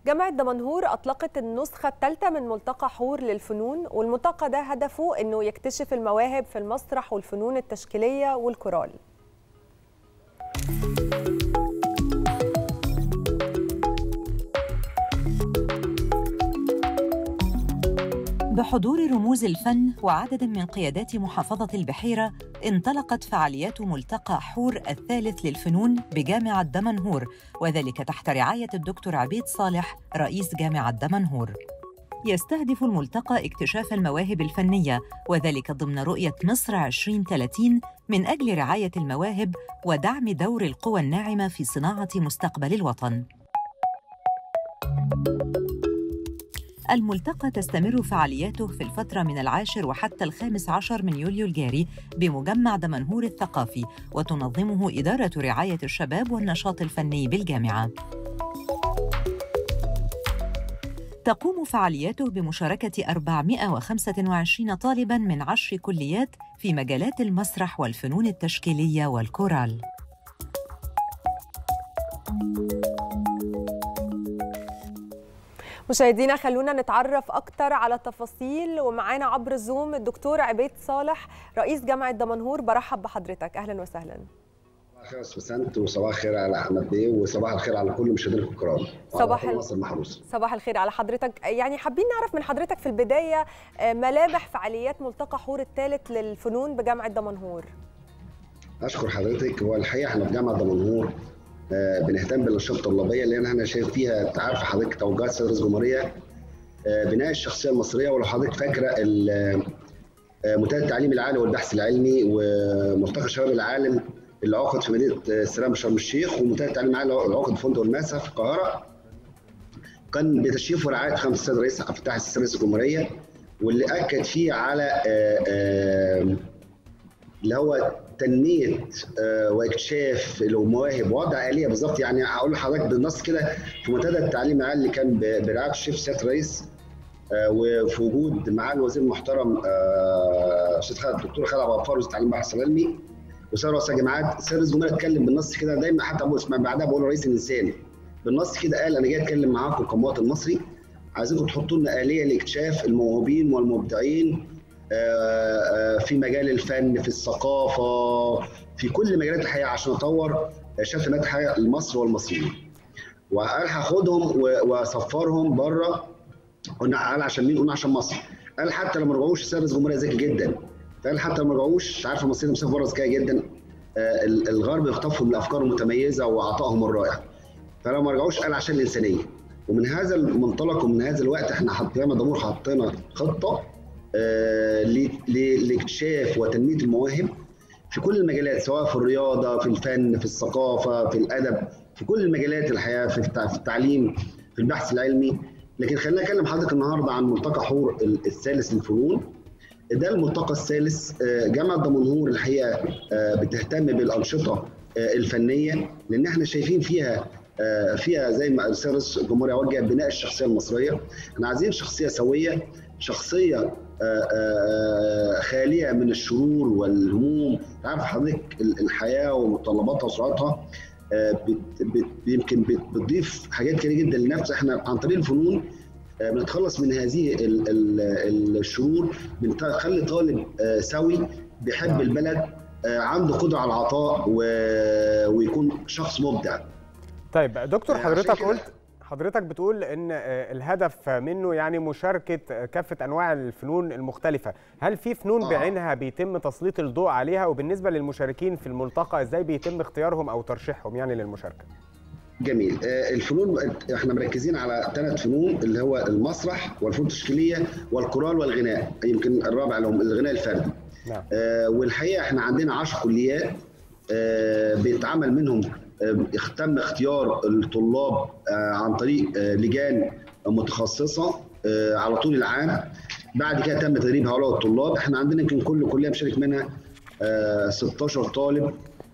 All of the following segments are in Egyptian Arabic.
جامعة دمنهور أطلقت النسخة الثالثة من ملتقى حور للفنون والملتقى ده هدفه أنه يكتشف المواهب في المسرح والفنون التشكيلية والكورال بحضور رموز الفن وعدد من قيادات محافظة البحيرة انطلقت فعاليات ملتقى حور الثالث للفنون بجامعة دمنهور وذلك تحت رعاية الدكتور عبيد صالح رئيس جامعة دمنهور يستهدف الملتقى اكتشاف المواهب الفنية وذلك ضمن رؤية مصر 2030 من أجل رعاية المواهب ودعم دور القوى الناعمة في صناعة مستقبل الوطن الملتقى تستمر فعالياته في الفترة من العاشر وحتى الخامس عشر من يوليو الجاري بمجمع دمنهور الثقافي وتنظمه إدارة رعاية الشباب والنشاط الفني بالجامعة. تقوم فعالياته بمشاركة 425 طالباً من عشر كليات في مجالات المسرح والفنون التشكيلية والكورال. مشاهدينا خلونا نتعرف اكتر على التفاصيل ومعانا عبر الزوم الدكتور عبيد صالح رئيس جامعه دمنهور برحب بحضرتك اهلا وسهلا صباح الخير استاذ بسنت وصباح الخير على احمد بيه وصباح الخير على كل مشاهدينا الكرام صباح ال... مصر المحروسه صباح الخير على حضرتك يعني حابين نعرف من حضرتك في البدايه ملامح فعاليات ملتقى حور الثالث للفنون بجامعه دمنهور اشكر حضرتك هو الحقيقه احنا في جامعه دمنهور بنهتم بالانشطه الطلابيه لان احنا شايف فيها انت عارف حضرتك توجهات السيد رئيس الجمهوريه بناء الشخصيه المصريه ولو حضرتك فاكره منتدى التعليم العالي والبحث العلمي وملتقى شباب العالم اللي عقد في مدينه السلام شرم الشيخ ومنتدى التعليم العالي اللي عقد في فندق الماسه في القاهره كان بتشريف ورعايه خمس السيد الرئيس عبد الفتاح السيسي رئيس الجمهوريه واللي اكد فيه على اللي هو تنميه واكتشاف المواهب ووضع اليه بالظبط يعني هقول لحضرتك بالنص كده في منتدى التعليم العالي اللي كان برعايه الشيخ سياده الرئيس وفي وجود معالي الوزير المحترم استاذ خالد الدكتور خالد عبد الغفار وزير التعليم البحث العلمي وسيد رؤساء الجامعات سيد رئيس الجمهوريه اتكلم بالنص كده دايما حتى ابو اسماعيل بعدها بقول رئيس الانساني بالنص كده قال انا جاي اتكلم معاكم كمواطن مصري عايزينكم تحطوا لنا اليه لاكتشاف الموهوبين والمبدعين في مجال الفن في الثقافه في كل مجالات الحياه عشان اطور شتلات حياه لمصر والمصريين وقال هاخدهم واسفرهم بره قلنا قال عشان مين؟ قلنا عشان مصر قال حتى لو ما رجعوش السيد رئيس الجمهوريه ذكي جدا فقال حتى لو ما رجعوش عارف المصريين مسافه بره ذكيه جدا الغرب يخطفهم لافكار متميزه وعطائهم الرائع فلو ما رجعوش قال عشان الانسانيه ومن هذا المنطلق ومن هذا الوقت احنا حطينا دمور حطينا خطه لاكتشاف وتنميه المواهب في كل المجالات سواء في الرياضه في الفن في الثقافه في الادب في كل المجالات الحياه في التعليم في البحث العلمي لكن خلينا اكلم حضرتك النهارده عن ملتقى حور الثالث للفنون ده الملتقى الثالث جامعه دمنهور الحقيقه بتهتم بالانشطه الفنيه لان احنا شايفين فيها فيها زي ما السيد رئيس الجمهوريه وجه بناء الشخصيه المصريه احنا عايزين شخصيه سويه شخصيه خاليه من الشرور والهموم تعرف حضرتك الحياه ومتطلباتها وسرعتها يمكن بتضيف حاجات كتير جدا للنفس احنا عن طريق الفنون بنتخلص من هذه الشرور بنخلي طالب سوي بيحب البلد عنده قدره على العطاء ويكون شخص مبدع طيب دكتور حضرتك قلت حضرتك بتقول ان الهدف منه يعني مشاركه كافه انواع الفنون المختلفه هل في فنون آه. بعينها بيتم تسليط الضوء عليها وبالنسبه للمشاركين في الملتقى ازاي بيتم اختيارهم او ترشيحهم يعني للمشاركه جميل الفنون احنا مركزين على ثلاث فنون اللي هو المسرح والفنون التشكيليه والكورال والغناء يمكن الرابع لهم الغناء الفردي نعم. آه والحقيقه احنا عندنا 10 كليات آه بيتعمل منهم تم اختيار الطلاب عن طريق لجان متخصصه على طول العام بعد كده تم تدريب هؤلاء الطلاب احنا عندنا يمكن كل كليه مشارك منها 16 طالب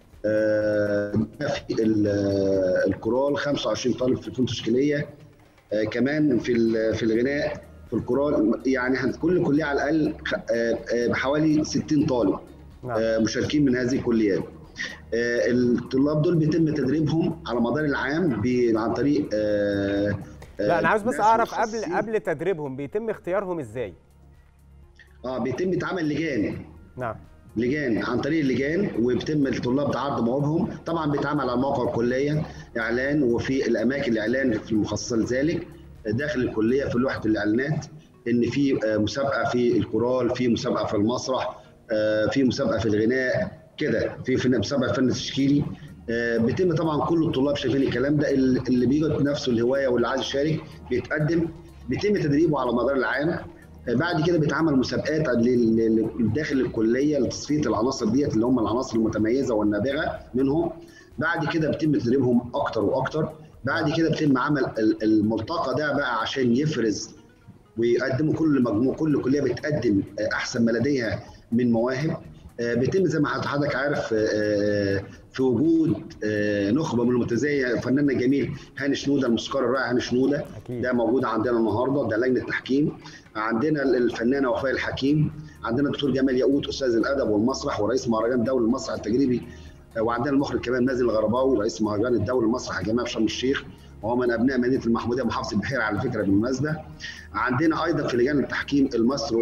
في الكورال 25 طالب في الفنون التشكيليه كمان في في الغناء في الكورال يعني كل كليه على الاقل بحوالي 60 طالب مشاركين من هذه الكليات الطلاب دول بيتم تدريبهم على مدار العام عن طريق لا انا عاوز بس اعرف قبل قبل تدريبهم بيتم اختيارهم ازاي اه بيتم اتعمل لجان نعم لجان عن طريق اللجان وبيتم الطلاب تعرض مواهبهم طبعا بيتعمل على موقع الكليه اعلان وفي الاماكن الاعلان في المخصصه لذلك داخل الكليه في لوحه الاعلانات ان في مسابقه في الكورال في مسابقه في المسرح في مسابقه في الغناء كده في مسابقه فن تشكيلي بيتم طبعا كل الطلاب شايفين الكلام ده اللي بيجي نفسه الهوايه واللي عايز يشارك بيتقدم بيتم تدريبه على مدار العام بعد كده بيتعمل مسابقات داخل الكليه لتصفيه العناصر ديت اللي هم العناصر المتميزه والنابغه منهم بعد كده بيتم تدريبهم اكتر واكتر بعد كده بيتم عمل الملتقى ده بقى عشان يفرز ويقدموا كل مجموعه كل كليه بتقدم احسن ما لديها من مواهب بيتم زي ما حضرتك عارف في وجود نخبه من المتزايه فناننا الجميل هاني شنوده الموسيقار الرائع هاني شنوده أكيد. ده موجود عندنا النهارده ده لجنه تحكيم عندنا الفنانه وفاء الحكيم عندنا الدكتور جمال ياقوت استاذ الادب والمسرح ورئيس مهرجان دولي المسرح التجريبي وعندنا المخرج كمان مازن الغرباوي رئيس مهرجان الدولي المسرح الجامعي في شرم الشيخ وهو من ابناء مدينه المحموديه محافظه البحيره على فكره بالمناسبه عندنا ايضا في لجان التحكيم الماسترو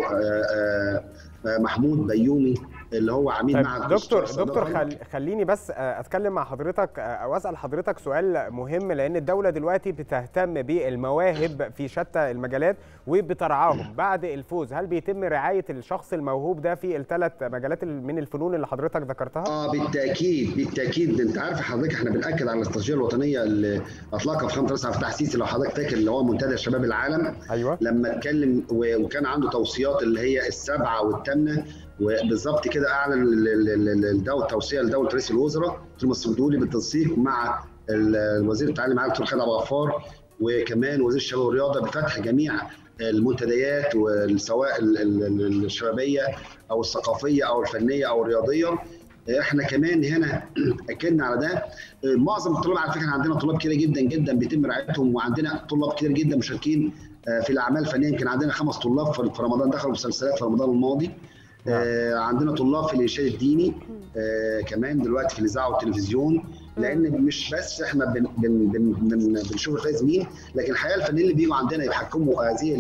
محمود بيومي اللي هو عميد معهد دكتور دكتور خل... خليني بس اتكلم مع حضرتك او اسال حضرتك سؤال مهم لان الدوله دلوقتي بتهتم بالمواهب في شتى المجالات وبترعاهم بعد الفوز هل بيتم رعايه الشخص الموهوب ده في الثلاث مجالات من الفنون اللي حضرتك ذكرتها؟ اه بالتاكيد بالتاكيد انت عارف حضرتك احنا بناكد على الاستراتيجيه الوطنيه اللي اطلقها في خمسه رئيس عبد الفتاح السيسي لو حضرتك فاكر اللي هو منتدى شباب العالم ايوه لما اتكلم وكان عنده توصيات اللي هي السبعه والثامنه وبالظبط كده اعلن الدوله التوصيه لدوله رئيس الوزراء دكتور مسعود بالتنسيق مع الوزير التعليم العالي دكتور خالد عبد الغفار وكمان وزير الشباب والرياضه بفتح جميع المنتديات سواء الشبابيه او الثقافيه او الفنيه او الرياضيه احنا كمان هنا اكدنا على ده معظم الطلاب على فكره عندنا طلاب كتير جدا جدا بيتم رعايتهم وعندنا طلاب كتير جدا مشاركين في الاعمال الفنيه يمكن عندنا خمس طلاب في رمضان دخلوا مسلسلات في رمضان الماضي آه عندنا طلاب في الارشاد الديني آه كمان دلوقتي في الاذاعه والتلفزيون لان مش بس احنا بن بن بن بن بنشوف الفايز مين لكن الحقيقه الفنانين اللي بيجوا عندنا يحكموا هذه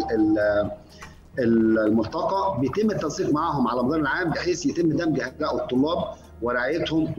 الملتقى بيتم التنسيق معاهم على مدار العام بحيث يتم دمج هؤلاء الطلاب ورعايتهم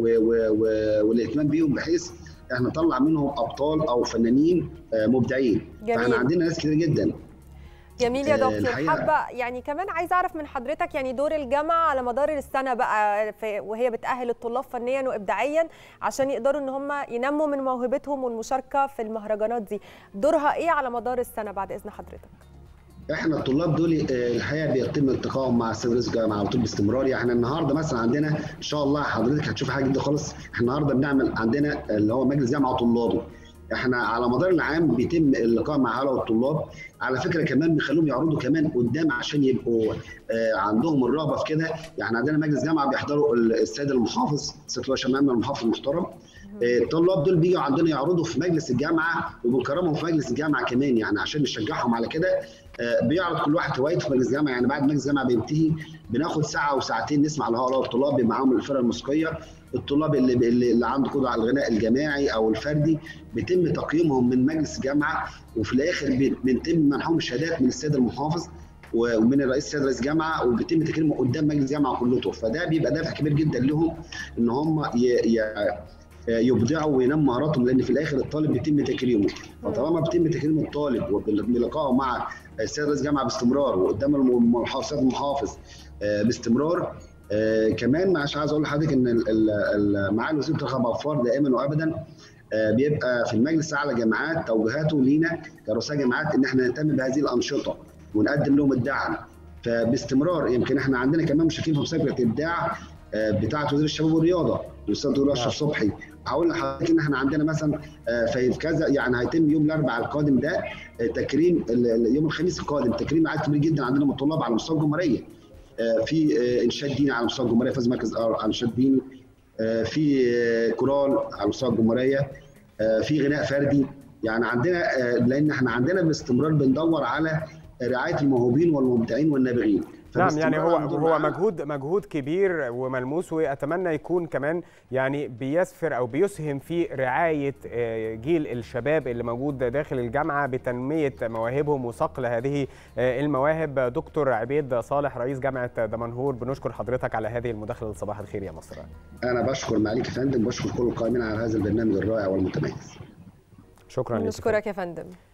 والاهتمام بيهم بحيث احنا نطلع منهم ابطال او فنانين مبدعين فاحنا عندنا ناس كتير جدا جميل يا دكتور حابه يعني كمان عايزه اعرف من حضرتك يعني دور الجامعه على مدار السنه بقى في وهي بتاهل الطلاب فنيا وابداعيا عشان يقدروا ان هم ينموا من موهبتهم والمشاركه في المهرجانات دي دورها ايه على مدار السنه بعد اذن حضرتك احنا الطلاب دول الحقيقه بيتم التقائهم مع السيد رئيس الجامعه على طول باستمرار يعني النهارده مثلا عندنا ان شاء الله حضرتك هتشوف حاجه جديده خالص احنا النهارده بنعمل عندنا اللي هو مجلس جامعه وطلابه احنا على مدار العام بيتم اللقاء مع هؤلاء الطلاب على فكره كمان بنخليهم يعرضوا كمان قدام عشان يبقوا آه عندهم الرغبه في كده يعني عندنا مجلس جامعه بيحضروا السيد المحافظ السيد باشا امام المحافظ المحترم الطلاب دول بيجوا عندنا يعرضوا في مجلس الجامعه وبنكرمهم في مجلس الجامعه كمان يعني عشان نشجعهم على كده بيعرض كل واحد هوايته في مجلس الجامعه يعني بعد مجلس الجامعه بينتهي بناخد ساعه او ساعتين نسمع لهؤلاء الطلاب معاهم الفرقه الموسيقيه الطلاب اللي اللي عنده قدره على الغناء الجماعي او الفردي بيتم تقييمهم من مجلس الجامعه وفي الاخر بيتم منحهم الشهادات من السيد المحافظ ومن الرئيس السيد رئيس الجامعه وبيتم تكريمهم قدام مجلس الجامعه كلته فده بيبقى دافع كبير جدا لهم ان هم ي... ي... يبدعوا وينموا مهاراتهم لان في الاخر الطالب بيتم تكريمه فطالما بيتم تكريم الطالب وبلقائه مع السيد رئيس الجامعه باستمرار وقدام المحافظ المحافظ باستمرار آه كمان مش عايز اقول لحضرتك ان معالي وزير الدكتور خالد غفار دائما وابدا آه بيبقى في المجلس الاعلى جامعات توجيهاته لينا كرؤساء جامعات ان احنا نهتم بهذه الانشطه ونقدم لهم الدعم فباستمرار يمكن احنا عندنا كمان مشاركين في مسابقه ابداع آه بتاعه وزير الشباب والرياضه الاستاذ دكتور اشرف صبحي هقول لحضرتك ان احنا عندنا مثلا في كذا يعني هيتم يوم الاربعاء القادم ده تكريم يوم الخميس القادم تكريم عدد كبير جدا عندنا من الطلاب على مستوى الجمهوريه في انشاد ديني على مستوى الجمهوريه فاز مركز على انشاد ديني في كورال على مستوى الجمهوريه في غناء فردي يعني عندنا لان احنا عندنا باستمرار بندور على رعايه الموهوبين والمبدعين والنابغين نعم يعني هو هو مجهود مجهود كبير وملموس واتمنى يكون كمان يعني بيسفر او بيسهم في رعايه جيل الشباب اللي موجود داخل الجامعه بتنميه مواهبهم وصقل هذه المواهب دكتور عبيد صالح رئيس جامعه دمنهور بنشكر حضرتك على هذه المداخله لصباح الخير يا مصر انا بشكر معاليك يا فندم بشكر كل القائمين على هذا البرنامج الرائع والمتميز شكرا نشكرك يا فندم